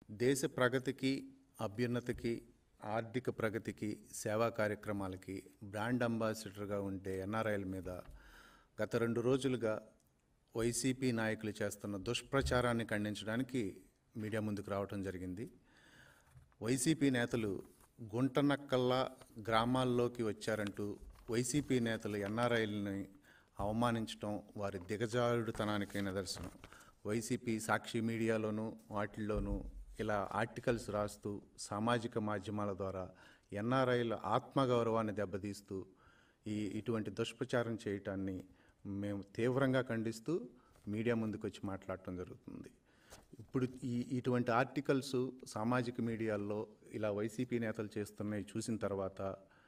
దేశ ప్రగతికి అభ్యున్నతికి ఆర్థిక ప్రగతికి సేవా కార్యక్రమాలకి బ్రాండ్ అంబాసిడర్గా ఉండే ఎన్ఆర్ఐల మీద గత రెండు రోజులుగా వైసీపీ నాయకులు చేస్తున్న దుష్ప్రచారాన్ని ఖండించడానికి మీడియా ముందుకు రావటం జరిగింది వైసీపీ నేతలు గుంటనక్కల్లా గ్రామాల్లోకి వచ్చారంటూ వైసీపీ నేతలు ఎన్ఆర్ఐలని అవమానించడం వారి దిగజారుడుతనానికి నిదర్శనం వైసీపీ సాక్షి మీడియాలోనూ వాటిల్లోనూ ఇలా ఆర్టికల్స్ రాస్తూ సామాజిక మాధ్యమాల ద్వారా ఎన్ఆర్ఐల ఆత్మగౌరవాన్ని దెబ్బతీస్తూ ఈ ఇటువంటి దుష్ప్రచారం చేయటాన్ని మేము తీవ్రంగా ఖండిస్తూ మీడియా ముందుకు వచ్చి మాట్లాడటం జరుగుతుంది ఇప్పుడు ఈ ఇటువంటి ఆర్టికల్స్ సామాజిక మీడియాల్లో ఇలా వైసీపీ నేతలు చేస్తున్నాయి చూసిన తర్వాత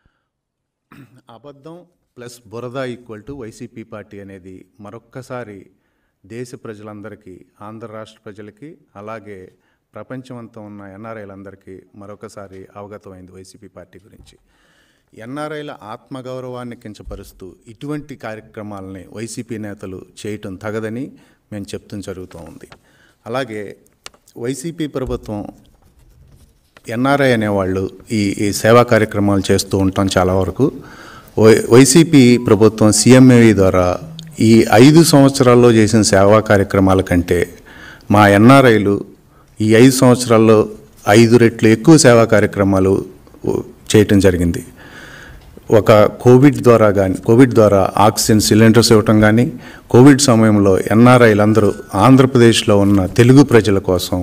అబద్ధం ప్లస్ బురద ఈక్వల్ టు వైసీపీ పార్టీ అనేది మరొక్కసారి దేశ ప్రజలందరికీ ఆంధ్ర రాష్ట్ర ప్రజలకి అలాగే ప్రపంచమంతా ఉన్న ఎన్ఆర్ఐలందరికీ మరొకసారి అవగతమైంది వైసీపీ పార్టీ గురించి ఎన్ఆర్ఐల ఆత్మగౌరవాన్ని కించపరుస్తూ ఇటువంటి కార్యక్రమాలని వైసీపీ నేతలు చేయటం తగదని మేము చెప్తూ జరుగుతూ ఉంది అలాగే వైసీపీ ప్రభుత్వం ఎన్ఆర్ఐ అనేవాళ్ళు ఈ ఈ సేవా కార్యక్రమాలు చేస్తూ ఉంటాం చాలా వరకు వై వైసీపీ ప్రభుత్వం సీఎంఏవి ద్వారా ఈ ఐదు సంవత్సరాల్లో చేసిన సేవా కార్యక్రమాల కంటే మా ఎన్ఆర్ఐలు ఈ ఐదు సంవత్సరాల్లో ఐదు రెట్లు ఎక్కువ సేవా కార్యక్రమాలు ఉ, చేయటం జరిగింది ఒక కోవిడ్ ద్వారా కానీ కోవిడ్ ద్వారా ఆక్సిజన్ సిలిండర్స్ ఇవ్వటం కానీ కోవిడ్ సమయంలో ఎన్ఆర్ఐలందరూ ఆంధ్రప్రదేశ్లో ఉన్న తెలుగు ప్రజల కోసం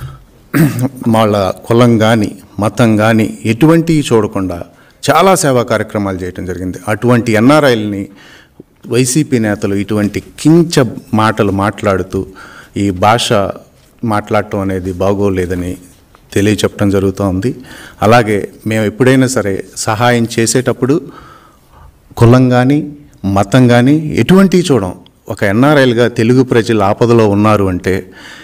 వాళ్ళ కులం కానీ మతం కానీ ఎటువంటివి చూడకుండా చాలా సేవా కార్యక్రమాలు చేయటం జరిగింది అటువంటి ఎన్ఆర్ఐల్ని వైసీపీ నేతలు ఇటువంటి కించ మాటలు మాట్లాడుతూ ఈ భాష మాట్లాడటం అనేది బాగోలేదని తెలియచెప్పడం జరుగుతూ ఉంది అలాగే మేము ఎప్పుడైనా సరే సహాయం చేసేటప్పుడు కులం కానీ మతం కానీ ఎటువంటివి చూడం ఒక ఎన్ఆర్ఐలుగా తెలుగు ప్రజలు ఆపదలో ఉన్నారు అంటే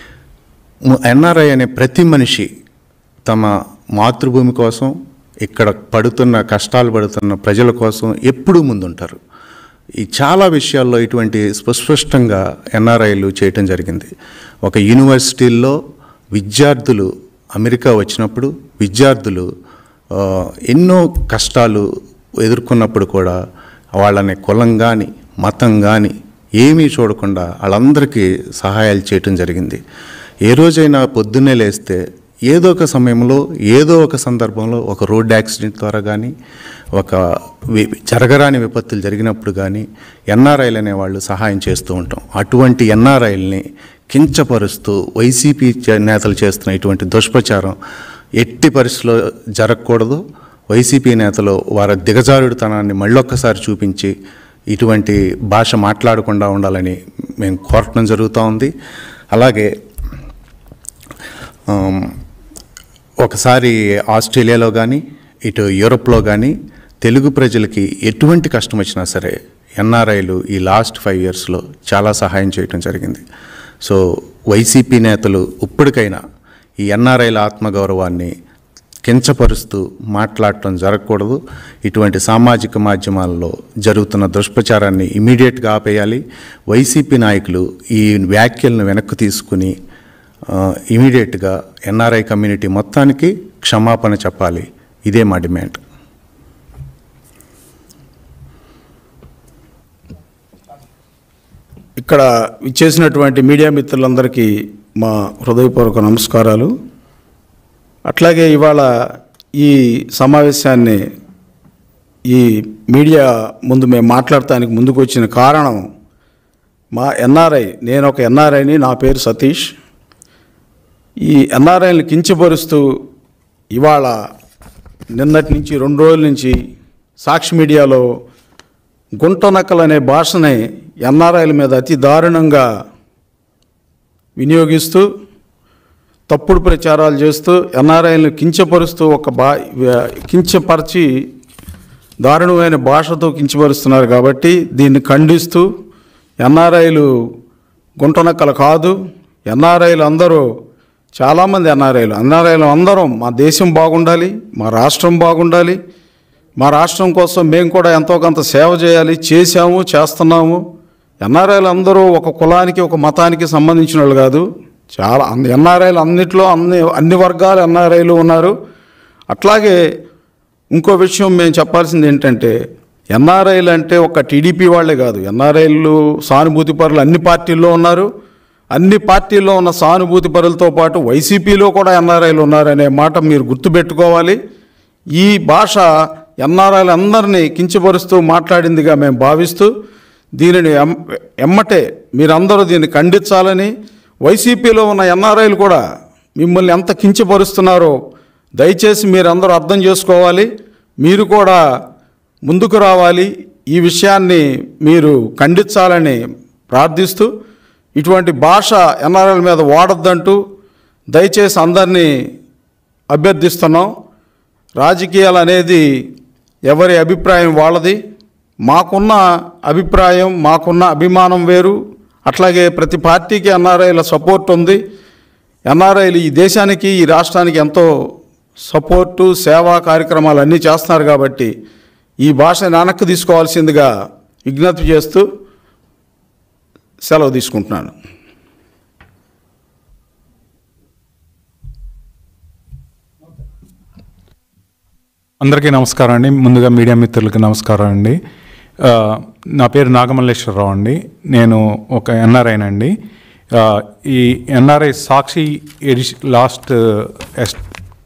ఎన్ఆర్ఐ అనే ప్రతి మనిషి తమ మాతృభూమి కోసం ఇక్కడ పడుతున్న కష్టాలు పడుతున్న ప్రజల కోసం ఎప్పుడూ ముందుంటారు ఈ చాలా విషయాల్లో ఇటువంటి సుస్పష్టంగా ఎన్ఆర్ఐలు చేయటం జరిగింది ఒక యూనివర్సిటీల్లో విద్యార్థులు అమెరికా వచ్చినప్పుడు విద్యార్థులు ఆ, ఎన్నో కష్టాలు ఎదుర్కొన్నప్పుడు కూడా వాళ్ళని కులం కానీ మతం కానీ ఏమీ చూడకుండా వాళ్ళందరికీ సహాయాలు చేయటం జరిగింది ఏ రోజైనా పొద్దున్నే లేస్తే ఏదో ఒక సమయంలో ఏదో ఒక సందర్భంలో ఒక రోడ్ యాక్సిడెంట్ ద్వారా కానీ ఒక వి- జరగరాని విపత్తులు జరిగినప్పుడు కానీ ఎన్ఆర్ఐలు అనేవాళ్ళు సహాయం చేస్తూ ఉంటాం అటువంటి ఎన్ఆర్ఐల్ని కించపరుస్తూ వైసీపీ చే- నేతలు చేస్తున్న ఇటువంటి దుష్ప్రచారం ఎట్టి పరిస్థితిలో జరగకూడదు వైసీపీ నేతలు వారి దిగజారుడుతనాన్ని మళ్ళొక్కసారి చూపించి ఇటువంటి భాష మాట్లాడకుండా ఉండాలని మేము కోరటం జరుగుతూ ఉంది అలాగే ఆమ్, ఒకసారి ఆస్ట్రేలియాలో కానీ ఇటు యూరోప్లో కానీ తెలుగు ప్రజలకి ఎటువంటి కష్టం వచ్చినా సరే ఎన్ఆర్ఐలు ఈ లాస్ట్ ఫైవ్ ఇయర్స్లో చాలా సహాయం చేయటం జరిగింది సో వైసీపీ నేతలు ఇప్పటికైనా ఈ ఎన్ఆర్ఐల ఆత్మగౌరవాన్ని కించపరుస్తూ మాట్లాడటం జరగకూడదు ఇటువంటి సామాజిక మాధ్యమాల్లో జరుగుతున్న దుష్ప్రచారాన్ని ఇమీడియట్గా ఆపేయాలి వైసీపీ నాయకులు ఈ వ్యాఖ్యలను వెనక్కి తీసుకుని ఇమీడియట్గా ఎన్ఆర్ఐ కమ్యూనిటీ మొత్తానికి క్షమాపణ చెప్పాలి ఇదే మా డిమాండ్ ఇక్కడ ఇచ్చేసినటువంటి మీడియా మిత్రులందరికీ మా హృదయపూర్వక నమస్కారాలు అట్లాగే ఇవాళ ఈ సమావేశాన్ని ఈ మీడియా ముందు మేము మాట్లాడటానికి ముందుకు వచ్చిన కారణం మా ఎన్ఆర్ఐ నేను ఒక ఎన్ఆర్ఐని నా పేరు సతీష్ ఈ ఎన్ఆర్ఐని కించపరుస్తూ ఇవాళ నిన్నటి నుంచి రెండు రోజుల నుంచి సాక్షి మీడియాలో గుంటనక్కలు అనే భాషని ఎన్ఆర్ఐల మీద అతి దారుణంగా వినియోగిస్తూ తప్పుడు ప్రచారాలు చేస్తూ ఎన్ఆర్ఐలను కించపరుస్తూ ఒక బా కించపరిచి దారుణమైన భాషతో కించపరుస్తున్నారు కాబట్టి దీన్ని ఖండిస్తూ ఎన్ఆర్ఐలు గుంటనక్కలు కాదు ఎన్ఆర్ఐలు అందరూ చాలామంది ఎన్ఆర్ఐలు ఎన్ఆర్ఐలు అందరం మా దేశం బాగుండాలి మా రాష్ట్రం బాగుండాలి మా రాష్ట్రం కోసం మేము కూడా ఎంతో కొంత సేవ చేయాలి చేశాము చేస్తున్నాము ఎన్ఆర్ఐలు అందరూ ఒక కులానికి ఒక మతానికి సంబంధించిన వాళ్ళు కాదు చాలా ఎన్ఆర్ఐలు అన్నిట్లో అన్ని అన్ని వర్గాల ఎన్ఆర్ఐలు ఉన్నారు అట్లాగే ఇంకో విషయం మేము చెప్పాల్సింది ఏంటంటే ఎన్ఆర్ఐలు అంటే ఒక టీడీపీ వాళ్ళే కాదు ఎన్ఆర్ఐలు సానుభూతి పరులు అన్ని పార్టీల్లో ఉన్నారు అన్ని పార్టీల్లో ఉన్న సానుభూతి పరులతో పాటు వైసీపీలో కూడా ఎన్ఆర్ఐలు ఉన్నారనే మాట మీరు గుర్తుపెట్టుకోవాలి ఈ భాష ఎన్ఆర్ఐలు అందరినీ కించపరుస్తూ మాట్లాడిందిగా మేము భావిస్తూ దీనిని ఎమ్ ఎమ్మటే మీరందరూ దీన్ని ఖండించాలని వైసీపీలో ఉన్న ఎన్ఆర్ఐలు కూడా మిమ్మల్ని ఎంత కించపరుస్తున్నారో దయచేసి మీరందరూ అర్థం చేసుకోవాలి మీరు కూడా ముందుకు రావాలి ఈ విషయాన్ని మీరు ఖండించాలని ప్రార్థిస్తూ ఇటువంటి భాష ఎన్ఆర్ఐల మీద వాడొద్దంటూ దయచేసి అందరినీ అభ్యర్థిస్తున్నాం రాజకీయాలు అనేది ఎవరి అభిప్రాయం వాళ్ళది మాకున్న అభిప్రాయం మాకున్న అభిమానం వేరు అట్లాగే ప్రతి పార్టీకి ఎన్ఆర్ఐల సపోర్ట్ ఉంది ఎన్ఆర్ఐలు ఈ దేశానికి ఈ రాష్ట్రానికి ఎంతో సపోర్టు సేవా కార్యక్రమాలు అన్నీ చేస్తున్నారు కాబట్టి ఈ భాష వెనక్కి తీసుకోవాల్సిందిగా విజ్ఞప్తి చేస్తూ సెలవు తీసుకుంటున్నాను అందరికీ నమస్కారం అండి ముందుగా మీడియా మిత్రులకి నమస్కారం అండి ఆ, నా పేరు నాగమల్లేశ్వరరావు అండి నేను ఒక ఎన్ఆర్ఐనండి ఆ, ఈ ఎన్ఆర్ఐ సాక్షి ఎడిష్ లాస్ట్ ఎస్-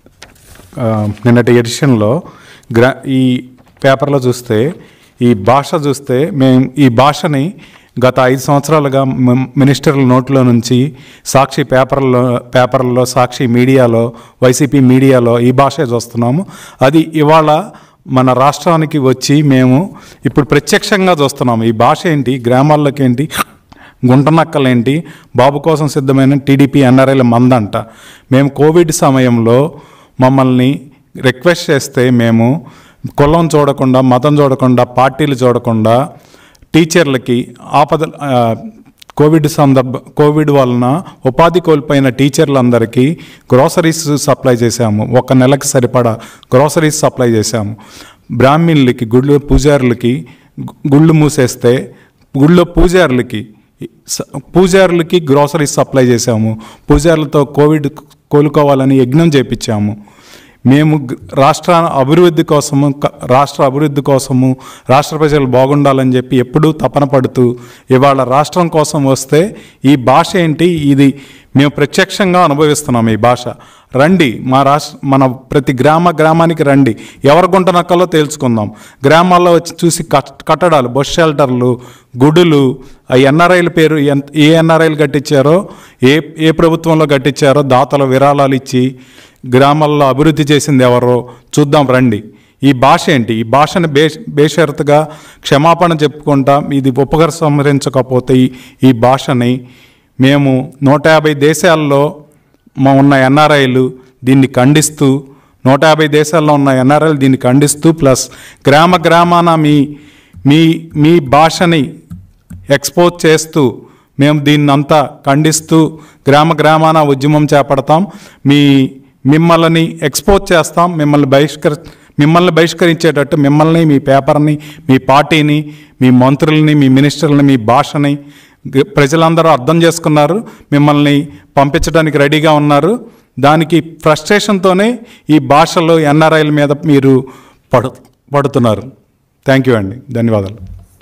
ఆ, నిన్నటి ఎడిషన్లో గ్రా ఈ పేపర్లో చూస్తే ఈ భాష చూస్తే మేము ఈ భాషని గత ఐదు సంవత్సరాలుగా మ- మినిస్టర్ల నోట్లో నుంచి సాక్షి పేపర్లో పేపర్లలో సాక్షి మీడియాలో వైసీపీ మీడియాలో ఈ భాషే చూస్తున్నాము అది ఇవాళ మన రాష్ట్రానికి వచ్చి మేము ఇప్పుడు ప్రత్యక్షంగా చూస్తున్నాము ఈ భాష ఏంటి గ్రామాల్లోకి ఏంటి గుంటనక్కలేంటి బాబు కోసం సిద్ధమైన టీడీపీ ఎన్ఆర్ఐల మందంట మేము కోవిడ్ సమయంలో మమ్మల్ని రిక్వెస్ట్ చేస్తే మేము కులం చూడకుండా మతం చూడకుండా పార్టీలు చూడకుండా టీచర్లకి ఆపద ఆ, కోవిడ్ సందర్భ కోవిడ్ వలన ఉపాధి కోల్పోయిన టీచర్లందరికీ గ్రోసరీస్ సప్లై చేశాము ఒక నెలకు సరిపడా గ్రోసరీస్ సప్లై చేశాము బ్రాహ్మణులకి గుళ్ళు పూజారులకి గు- గుళ్ళు మూసేస్తే గుళ్ళో పూజారులకి స- పూజారులకి గ్రోసరీస్ సప్లై చేశాము పూజారులతో కోవిడ్ కోలుకోవాలని యజ్ఞం చేపించాము మేము గ- రాష్ట్ర అభివృద్ధి కోసము క- రాష్ట్ర అభివృద్ధి కోసము రాష్ట్ర ప్రజలు బాగుండాలని చెప్పి ఎప్పుడూ తపన పడుతూ ఇవాళ రాష్ట్రం కోసం వస్తే ఈ భాష ఏంటి ఇది మేము ప్రత్యక్షంగా అనుభవిస్తున్నాం ఈ భాష రండి మా రాష్ట్ర మన ప్రతి గ్రామ గ్రామానికి రండి ఎవరి గుంట నక్కలో తేల్చుకుందాం గ్రామాల్లో వచ్చి చూసి కట్ కట్టడాలు బస్ షెల్టర్లు గుడులు ఆ ఎన్ఆర్ఐల పేరు ఎంత ఏ ఎన్ఆర్ఐలు కట్టించారో ఏ ఏ ప్రభుత్వంలో కట్టించారో దాతల విరాళాలు ఇచ్చి గ్రామాల్లో అభివృద్ధి చేసింది ఎవరో చూద్దాం రండి ఈ భాష ఏంటి ఈ భాషను బే బేషరతుగా క్షమాపణ చెప్పుకుంటా ఇది ఉపసంహరించకపోతే ఈ ఈ భాషని మేము నూట యాభై దేశాల్లో మా ఉన్న ఎన్ఆర్ఐలు దీన్ని ఖండిస్తూ నూట యాభై దేశాల్లో ఉన్న ఎన్ఆర్ఐలు దీన్ని ఖండిస్తూ ప్లస్ గ్రామ గ్రామాన మీ మీ మీ భాషని ఎక్స్పోజ్ చేస్తూ మేము దీన్నంతా ఖండిస్తూ గ్రామ గ్రామాన ఉద్యమం చేపడతాం మీ మిమ్మల్ని ఎక్స్పోజ్ చేస్తాం మిమ్మల్ని బహిష్కరి మిమ్మల్ని బహిష్కరించేటట్టు మిమ్మల్ని మీ పేపర్ని మీ పార్టీని మీ మంత్రుల్ని మీ మినిస్టర్లని మీ భాషని గ- ప్రజలందరూ అర్థం చేసుకున్నారు మిమ్మల్ని పంపించడానికి రెడీగా ఉన్నారు దానికి ఫ్రస్ట్రేషన్తోనే ఈ భాషలో ఎన్ఆర్ఐల మీద మీరు పడు పడుతున్నారు థ్యాంక్ యూ అండి ధన్యవాదాలు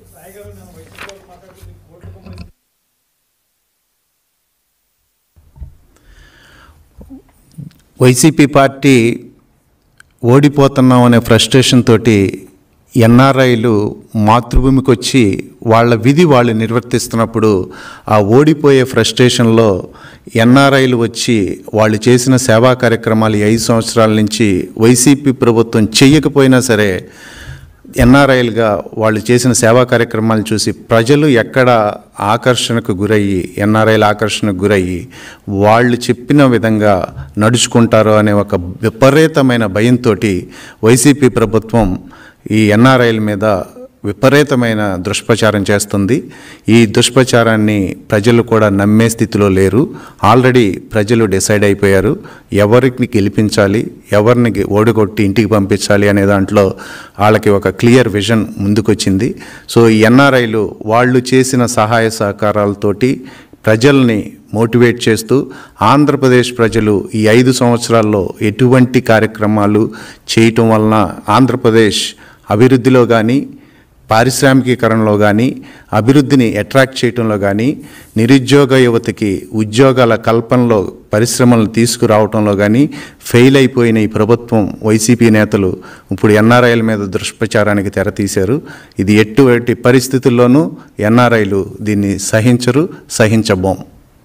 వైసీపీ పార్టీ ఓడిపోతున్నాం అనే ఫ్రస్ట్రేషన్ తోటి ఎన్ఆర్ఐలు మాతృభూమికి వచ్చి వాళ్ళ విధి వాళ్ళు నిర్వర్తిస్తున్నప్పుడు ఆ ఓడిపోయే ఫ్రస్ట్రేషన్లో ఎన్ఆర్ఐలు వచ్చి వాళ్ళు చేసిన సేవా కార్యక్రమాలు ఈ ఐదు సంవత్సరాల నుంచి వైసీపీ ప్రభుత్వం చెయ్యకపోయినా సరే ఎన్ఆర్ఐలుగా వాళ్ళు చేసిన సేవా కార్యక్రమాలు చూసి ప్రజలు ఎక్కడ ఆకర్షణకు గురయ్యి ఎన్ఆర్ఐల ఆకర్షణకు గురయ్యి వాళ్ళు చెప్పిన విధంగా నడుచుకుంటారో అనే ఒక విపరీతమైన భయంతో వైసీపీ ప్రభుత్వం ఈ ఎన్ఆర్ఐల మీద విపరీతమైన దుష్ప్రచారం చేస్తుంది ఈ దుష్ప్రచారాన్ని ప్రజలు కూడా నమ్మే స్థితిలో లేరు ఆల్రెడీ ప్రజలు డిసైడ్ అయిపోయారు ఎవరిని గెలిపించాలి ఎవరిని గె- ఓడిగొట్టి ఇంటికి పంపించాలి అనే దాంట్లో వాళ్ళకి ఒక క్లియర్ విజన్ ముందుకొచ్చింది సో ఈ ఎన్ఆర్ఐలు వాళ్ళు చేసిన సహాయ సహకారాలతోటి ప్రజల్ని మోటివేట్ చేస్తూ ఆంధ్రప్రదేశ్ ప్రజలు ఈ ఐదు సంవత్సరాల్లో ఎటువంటి కార్యక్రమాలు చేయటం వలన ఆంధ్రప్రదేశ్ అభివృద్ధిలో కానీ పారిశ్రామికీకరణలో కానీ అభివృద్ధిని అట్రాక్ట్ చేయటంలో కానీ నిరుద్యోగ యువతకి ఉద్యోగాల కల్పనలో పరిశ్రమలను తీసుకురావటంలో కానీ ఫెయిల్ అయిపోయిన ఈ ప్రభుత్వం వైసీపీ నేతలు ఇప్పుడు ఎన్ఆర్ఐల మీద దుష్ప్రచారానికి తెరతీశారు ఇది ఎటువంటి పరిస్థితుల్లోనూ ఎన్ఆర్ఐలు దీన్ని సహించరు సహించబోం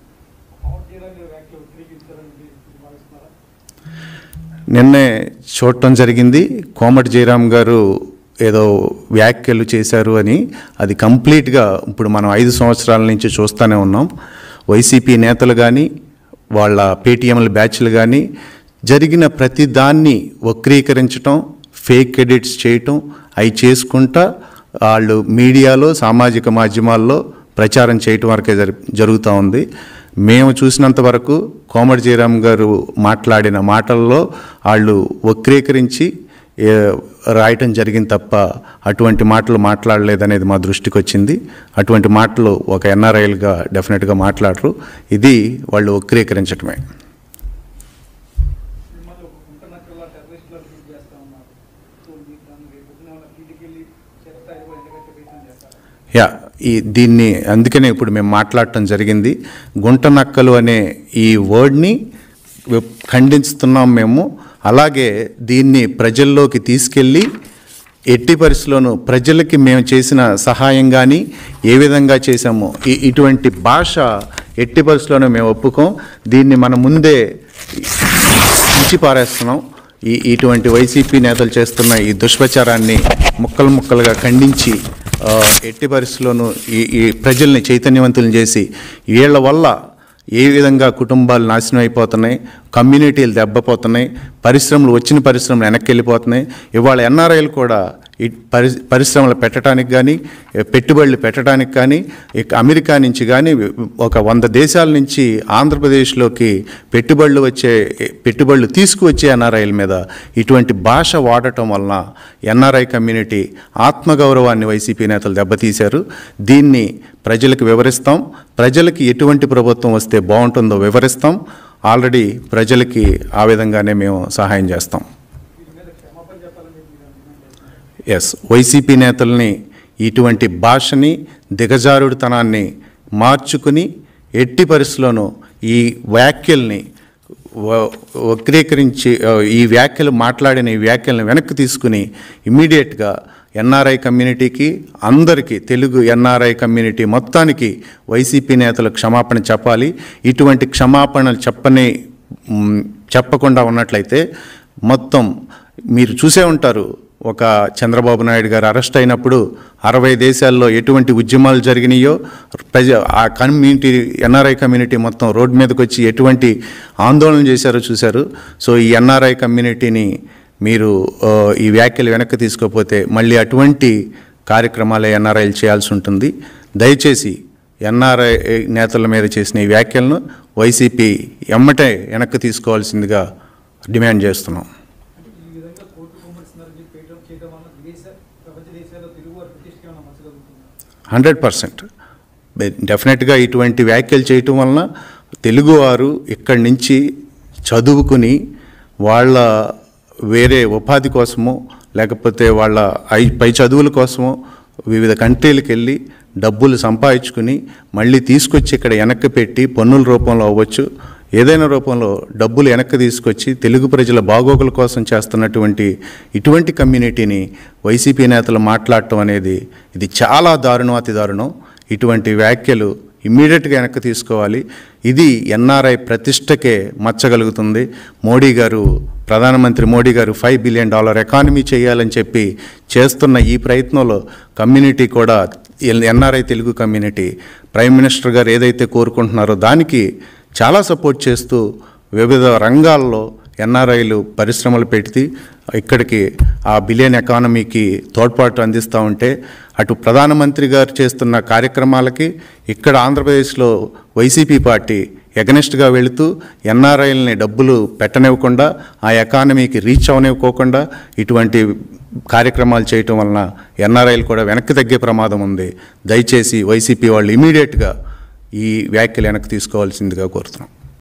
నిన్నే చూడటం జరిగింది కోమటి జయరాం గారు ఏదో వ్యాఖ్యలు చేశారు అని అది కంప్లీట్గా ఇప్పుడు మనం ఐదు సంవత్సరాల నుంచి చూస్తూనే ఉన్నాం వైసీపీ నేతలు కానీ వాళ్ళ పేటీఎంల బ్యాచ్లు కానీ జరిగిన ప్రతి దాన్ని వక్రీకరించటం ఫేక్ ఎడిట్స్ చేయటం అవి చేసుకుంటా వాళ్ళు మీడియాలో సామాజిక మాధ్యమాల్లో ప్రచారం చేయటం వరకే జరి జరుగుతూ ఉంది మేము చూసినంత వరకు కోమటి జయరాం గారు మాట్లాడిన మాటల్లో వాళ్ళు వక్రీకరించి ఏ, రాయటం జరిగింది తప్ప అటువంటి మాటలు మాట్లాడలేదనేది మా దృష్టికి వచ్చింది అటువంటి మాటలు ఒక ఎన్ఆర్ఐలుగా డెఫినెట్గా మాట్లాడరు ఇది వాళ్ళు వక్రీకరించటమే మిమ్మల్ని ఒక గుంట నక్కల్లా టెర్రరిస్టులా ట్రీట్ చేస్తా ఉన్నారు సో మీకు దాన్ని రేపు పొద్దున ఏమైనా ఫీల్డ్కి వెళ్ళి చేస్తారో ఎందుకంటే ప్రయత్నం చేస్తారు యా ఈ దీన్ని అందుకనే ఇప్పుడు మేము మాట్లాడటం జరిగింది గుంట నక్కలు అనే ఈ వర్డ్ని వె- ఖండిస్తున్నాం మేము అలాగే దీన్ని ప్రజల్లోకి తీసుకెళ్ళి ఎట్టి పరిస్థితుల్లోనూ ప్రజలకి మేము చేసిన సహాయం కానీ ఏ విధంగా చేశామో ఈ ఇటువంటి భాష ఎట్టి పరిస్థితుల్లోనూ మేము ఒప్పుకోం దీన్ని మన ముందే ఇచ్చి పారేస్తున్నాం ఈ ఇటువంటి వైసీపీ నేతలు చేస్తున్న ఈ దుష్ప్రచారాన్ని ముక్కలు ముక్కలుగా ఖండించి ఆ, ఎట్టి పరిస్థితుల్లోనూ ఈ ఈ ప్రజల్ని చైతన్యవంతులను చేసి వీళ్ళ వల్ల ఏ విధంగా కుటుంబాలు నాశనం అయిపోతున్నాయి కమ్యూనిటీలు దెబ్బపోతున్నాయి పరిశ్రమలు వచ్చిన పరిశ్రమలు వెనక్కి వెళ్ళిపోతున్నాయి ఇవాళ ఎన్ఆర్ఐలు కూడా ఈ పరి పరిశ్రమలు పెట్టడానికి కానీ పెట్టుబడులు పెట్టడానికి కానీ ఇక అమెరికా నుంచి కానీ ఒక వంద దేశాల నుంచి ఆంధ్రప్రదేశ్లోకి పెట్టుబడులు వచ్చే పెట్టుబడులు తీసుకువచ్చే ఎన్ఆర్ఐల మీద ఇటువంటి భాష వాడటం వలన ఎన్ఆర్ఐ కమ్యూనిటీ ఆత్మగౌరవాన్ని వైసీపీ నేతలు దెబ్బతీశారు దీన్ని ప్రజలకు వివరిస్తాం ప్రజలకి ఎటువంటి ప్రభుత్వం వస్తే బాగుంటుందో వివరిస్తాం ఆల్రెడీ ప్రజలకి ఆ విధంగానే మేము సహాయం చేస్తాం వీటి మీద క్షమాపణ చెప్పాలని చెప్పి మీరు డిమాండ్ చేస్తున్నారు ఎస్ వైసీపీ నేతల్ని ఇటువంటి భాషని దిగజారుడుతనాన్ని మార్చుకుని ఎట్టి పరిస్థితుల్లోనూ ఈ వ్యాఖ్యల్ని వ- వక్రీకరించి ఆ, ఈ వ్యాఖ్యలు మాట్లాడిన ఈ వ్యాఖ్యలను వెనక్కి తీసుకుని ఇమ్మీడియట్గా ఎన్ఆర్ఐ కమ్యూనిటీకి అందరికీ తెలుగు ఎన్ఆర్ఐ కమ్యూనిటీ మొత్తానికి వైసీపీ నేతలు క్షమాపణ చెప్పాలి ఇటువంటి క్షమాపణలు చెప్పని మ్, చెప్పకుండా ఉన్నట్లయితే మొత్తం మీరు చూసే ఉంటారు ఒక చంద్రబాబు నాయుడు గారు అరెస్ట్ అయినప్పుడు అరవై దేశాల్లో ఎటువంటి ఉద్యమాలు జరిగినాయో ప్రజ ఆ కమ్యూనిటీ ఎన్ఆర్ఐ కమ్యూనిటీ మొత్తం రోడ్డు మీదకి వచ్చి ఎటువంటి ఆందోళన చేశారో చూశారు సో ఈ ఎన్ఆర్ఐ కమ్యూనిటీని మీరు ఆ, ఈ వ్యాఖ్యలు వెనక్కి తీసుకోకపోతే మళ్ళీ అటువంటి కార్యక్రమాలే ఎన్ఆర్ఐలు చేయాల్సి ఉంటుంది దయచేసి ఎన్ఆర్ఐ నేతల మీద చేసిన ఈ వ్యాఖ్యలను వైసీపీ ఎమ్మటే వెనక్కి తీసుకోవాల్సిందిగా డిమాండ్ చేస్తున్నాం అంటే ఈ విధంగా కోర్టు కుమ్మరిస్తున్నారని చెప్పి చేయడం చేయడం వల్ల విదేశ ప్రపంచ దేశాల్లో తెలుగు వారి ప్రతిష్టకి ఏమైనా మచ్చగలుగుతుంది హండ్రెడ్ పర్సెంట్ డెఫినెట్గా ఇటువంటి వ్యాఖ్యలు చేయటం వలన తెలుగువారు ఇక్కడి నుంచి చదువుకుని వాళ్ళ వేరే ఉపాధి కోసమో లేకపోతే వాళ్ళ ఐ పై చదువుల కోసమో వివిధ కంట్రీలకు వెళ్ళి డబ్బులు సంపాదించుకుని మళ్ళీ తీసుకొచ్చి ఇక్కడ వెనక్కి పెట్టి పన్నుల రూపంలో అవ్వచ్చు ఏదైనా రూపంలో డబ్బులు వెనక్కి తీసుకొచ్చి తెలుగు ప్రజల బాగోగుల కోసం చేస్తున్నటువంటి ఇటువంటి కమ్యూనిటీని వైసీపీ నేతలు మాట్లాడటం అనేది ఇది చాలా దారుణం అతి దారుణం ఇటువంటి వ్యాఖ్యలు ఇమ్మీడియట్గా వెనక్కి తీసుకోవాలి ఇది ఎన్ఆర్ఐ ప్రతిష్టకే మచ్చగలుగుతుంది మోడీ గారు ప్రధానమంత్రి మోడీ గారు ఫైవ్ బిలియన్ డాలర్ ఎకానమీ చేయాలని చెప్పి చేస్తున్న ఈ ప్రయత్నంలో కమ్యూనిటీ కూడా NRI Telugu community prime minister గారు ఏదైతే కోరుకుంటున్నారో దానికి చాలా సపోర్ట్ చేస్తూ వివిధ రంగాల్లో ఎన్ఆర్ఐలు పరిశ్రమలు పెట్టి ఇక్కడికి ఆ బిలియన్ ఎకానమీకి తోడ్పాటు అందిస్తూ ఉంటే అటు ప్రధానమంత్రి గారు చేస్తున్న కార్యక్రమాలకి ఇక్కడ ఆంధ్రప్రదేశ్లో వైసీపీ పార్టీ ఎగనెస్ట్గా వెళుతూ ఎన్ఆర్ఐలని డబ్బులు పెట్టనివ్వకుండా ఆ ఎకానమీకి రీచ్ అవనివ్వకోకుండా ఇటువంటి కార్యక్రమాలు చేయటం వలన ఎన్ఆర్ఐలు కూడా వెనక్కి తగ్గే ప్రమాదం ఉంది దయచేసి వైసీపీ వాళ్ళు ఇమీడియట్గా ఈ వ్యాఖ్యలు వెనక్కి తీసుకోవాల్సిందిగా కోరుతున్నాం